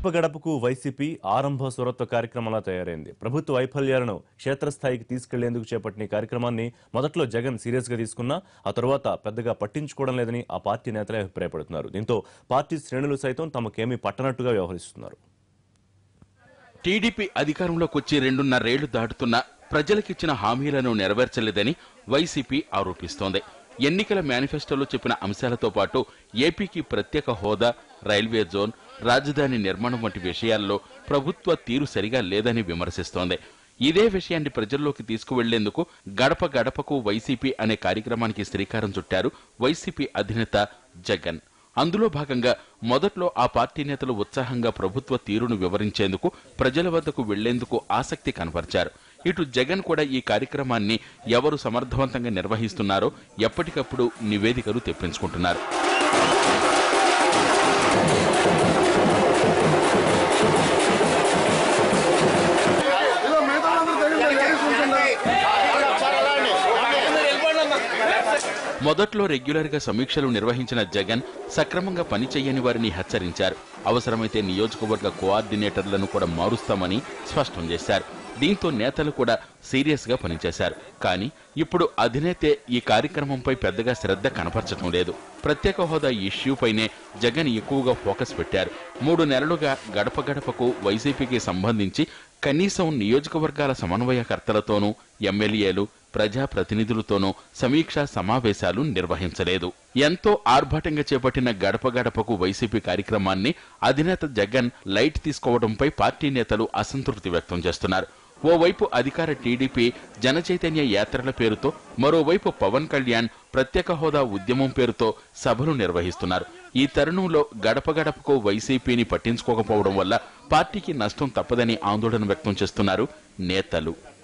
గడప గడపకు వైసీపీ ఆరంభ స్వరత్వ కార్యక్రమంలా తయారైంది ప్రభుత్వ వైఫల్యాలను క్షేత్రస్థాయికి తీసుకెళ్లేందుకు చేపట్టిన ఈ కార్యక్రమాన్ని మొదట్లో జగన్ సీరియస్ గా తీసుకున్నా ఆ తర్వాత పెద్దగా పట్టించుకోవడం లేదని ఆ పార్టీ నేతలే అభిప్రాయపడుతున్నారు దీంతో పార్టీ శ్రేణులు సైతం తమకేమీ పట్టనట్టుగా వ్యవహరిస్తున్నారు టీడీపీ అధికారంలోకి వచ్చి రెండున్నరేళ్లు దాటుతున్నా ప్రజలకిచ్చిన హామీలను నెరవేర్చలేదని వైసీపీ ఆరోపిస్తోంది ఎన్నికల మేనిఫెస్టోలో చెప్పిన అంశాలతో పాటు ఏపీకి ప్రత్యేక హోదా రైల్వే జోన్ రాజధాని నిర్మాణం వంటి విషయాల్లో ప్రభుత్వ తీరు సరిగా లేదని విమర్శిస్తోంది ఇదే విషయాన్ని ప్రజల్లోకి తీసుకువెళ్లేందుకు గడప గడపకు వైసీపీ అనే కార్యక్రమానికి శ్రీకారం చుట్టారు వైసీపీ అధినేత జగన్ అందులో భాగంగా మొదట్లో ఆ పార్టీ నేతలు ఉత్సాహంగా ప్రభుత్వ తీరును వివరించేందుకు ప్రజల వద్దకు వెళ్లేందుకు ఆసక్తి కనపరిచారు ఇటు జగన్ కూడా ఈ కార్యక్రమాన్ని ఎవరు సమర్థవంతంగా నిర్వహిస్తున్నారో ఎప్పటికప్పుడు నివేదికలు తెప్పించుకుంటున్నారు మొదట్లో రెగ్యులర్ గా సమీక్షలు నిర్వహించిన జగన్ సక్రమంగా పని చేయని వారిని హెచ్చరించారు అవసరమైతే నియోజకవర్గ కోఆర్డినేటర్లను కూడా మారుస్తామని స్పష్టం చేశారు దీంతో నేతలు కూడా సీరియస్ గా పనిచేశారు కానీ ఇప్పుడు అధినేతే ఈ కార్యక్రమంపై పెద్దగా శ్రద్ధ కనపరచడం లేదు ప్రత్యేక హోదా ఇష్యూపైనే జగన్ ఎక్కువగా ఫోకస్ పెట్టారు మూడు నెలలుగా గడప గడపకు వైసీపీకి సంబంధించి కనీసం నియోజకవర్గాల సమన్వయకర్తలతోనూ ఎమ్మెల్యేలు ప్రజాప్రతినిధులతోనూ సమీక్షా సమావేశాలు నిర్వహించలేదు ఎంతో ఆర్భాటంగా చేపట్టిన గడప గడపకు వైసీపీ కార్యక్రమాన్ని అధినేత జగన్ లైట్ తీసుకోవడంపై పార్టీ నేతలు అసంతృప్తి వ్యక్తం చేస్తున్నారు ఓవైపు అధికార టీడీపీ జనచైతన్య యాత్రల పేరుతో మరోవైపు పవన్ కళ్యాణ్ ప్రత్యేక హోదా ఉద్యమం పేరుతో సభలు నిర్వహిస్తున్నారు ఈ తరుణంలో గడప గడపకు వైసీపీని పట్టించుకోకపోవడం వల్ల పార్టీకి నష్టం తప్పదని ఆందోళన వ్యక్తం చేస్తున్నారు నేతలు